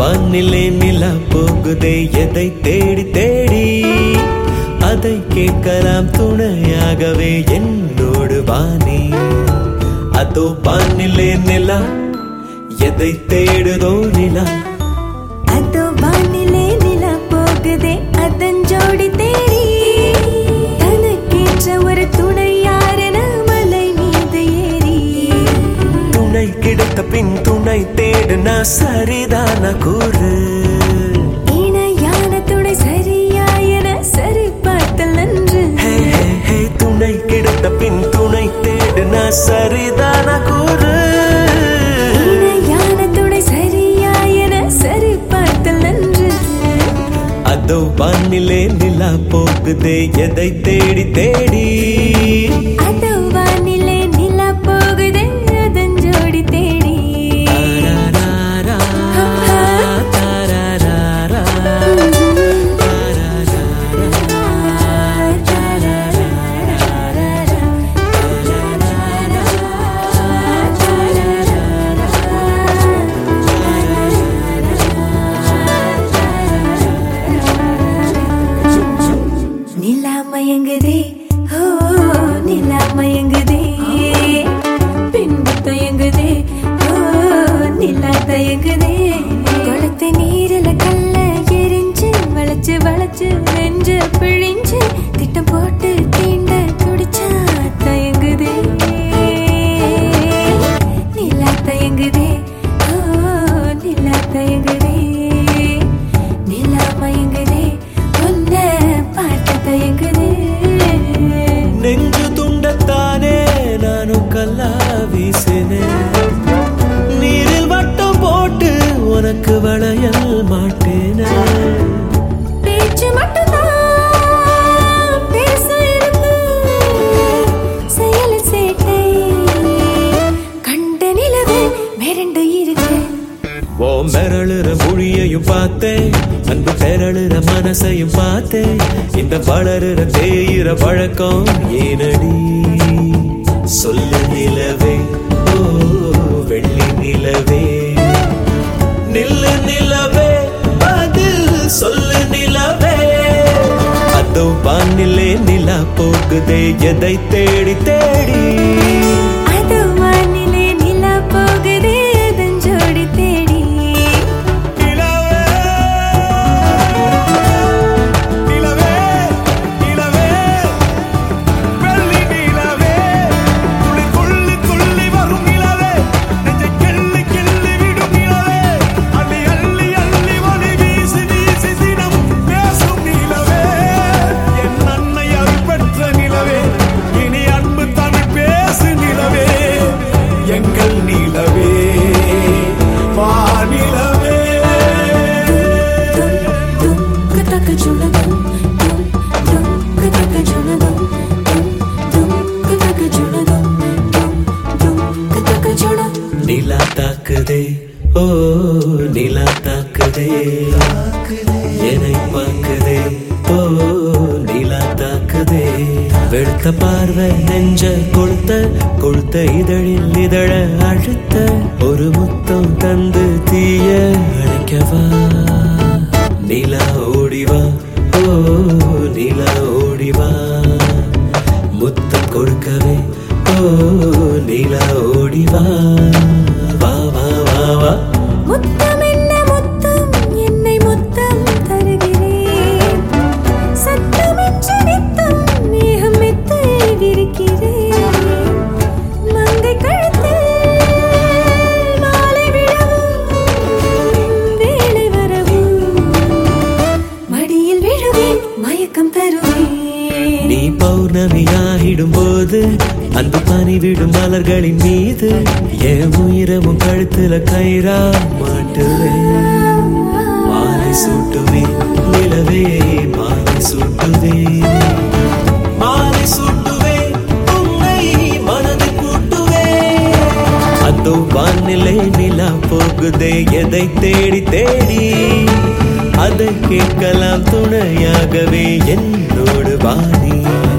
வானிலே நிலா போகுதே எதை தேடி தேடி அதை கேட்கலாம் துணையாகவே என்னோடு வாணி அதோ வானிலே நிலா எதை தேடுதோ நிலா அதோ வானிலே நிலா போகுதே அதன் ஜோடி தேடி தனக்கேற்ற ஒரு துணை யாரென மலை மீது ஏறி துணை கிடைத்த பின் துணை தேடுனா சரிதான கூறு இணையான துணை சரியா என சரி பார்த்தல் நன்று ஹே, ஹே, ஹே, துணை கிடைத்த பின் துணை தேடுனா சரிதான கூறு இணையான துணை சரியா என சரி பார்த்தல் நன்று அதோ வானிலே நிலா போகுதே எதை தேடி தேடி அதோ வானிலே நிலா போகுதே அதன் ஜோடி தேடி தாராராரா, தாராராரா, நிலா மயங்குதே ஓ நிலா மயங்குதே பின்பு தயங்குதே ஓ நிலா தயங்குதே குளத்து நீரில கல்ல எரிஞ்சு வளைச்சு வளைச்சு நெஞ்சு பிழிஞ்சு திட்டம் போட்டு தீண்ட துடிச்சா தயங்குதே நிலா தயங்குதே ஓ நிலா தயங்குதே நிலா மயங்குதே உன்ன பார்க்க தயங்குதே நெஞ்சு துண்டத்தானே நானும் கல்லா வீசினேன் நீரில் வட்டம் போட்டு உனக்கு வளையல் மாட்டேனே பேச்சு மட்டும்தான் பேச இருந்து செயல் சேட்டை கண்ட நிலவு மிரண்டு இருக்கு ஓ மிரளுற மொழியையும் பார்த்தேன் அன்பு பெரளுற மனசையும் பார்த்தேன் இந்த வளருற தேயிற பழக்கம் ஏனடி சொல்லு நிலவே ஓ வெள்ளி நிலவே நில்லு நிலவே பதில் சொல்லு நிலவே அதோ வானிலே நிலா போகுதே எதை தேடி தேடி அது வானிலே நிலா போகுதே அதன் ஜோடி தேடி நிலவே நிலவே நிலவே வெள்ளி நிலவே துளி துள்ளி துள்ளி வரும் நிலவே நெஞ்சை கிள்ளி கிள்ளி விடும் நிலவே அள்ளி அள்ளி அள்ளி ஒளி வீசி வீசி தினம் பேசும் நிலவே என் அன்னை அருள் பெற்ற நிலவே இனி அன்பு தமிழ் பேசு நிலவே எங்கள் நிலவே வானிலவே கதக ஜுனகம் டும் டும் கதக ஜுனகம் டும் டும் கதக ஜுனகம் டும் டும் கதக ஜுனகம் நிலா தாக்குதே ஓ நிலா தாக்குதே என்னை பார்க்குதே ஓ நிலா தாக்குதே வெளுத்த பார்வை நெஞ்ச கொளுத்த கொளுத்த இதழில் இதழ அழுத்த ஒரு முத்தம் தந்து தீய அணைக்கவா நிலா ஓடிவா ஓ நிலா ஓடிவா முத்தம் கொடுக்கவே ஓ நிலா ஓடிவா வா வா வா வா முத்தம் என்ன முத்தம் என்னை முத்தம் தருகிறேன் சத்தமின்றி நித்தம் மேகம் மெத்தை விரிக்கிறேன் மங்கை கழுத்தில் மாலை விழவும் வேலை வரவும் மடியில் விழுவேன் மயக்கம் தருவேன் நீ பௌர்ணமியாகிடும் போது அந்த பனி விடும் மலர்களின் மீது என் உயிரமும் கழுத்துல கயிறா மாட்டுவேன் மாலை சூட்டுவேன் நிலவே மாலை சூட்டுவேன் மாலை சூட்டுவேன் உன்னை மனது கூட்டுவேன் அதோ வானிலை நிலா போகுதே எதை தேடி தேடி அதை கேட்கலாம் துணையாகவே என்னோடு வாணி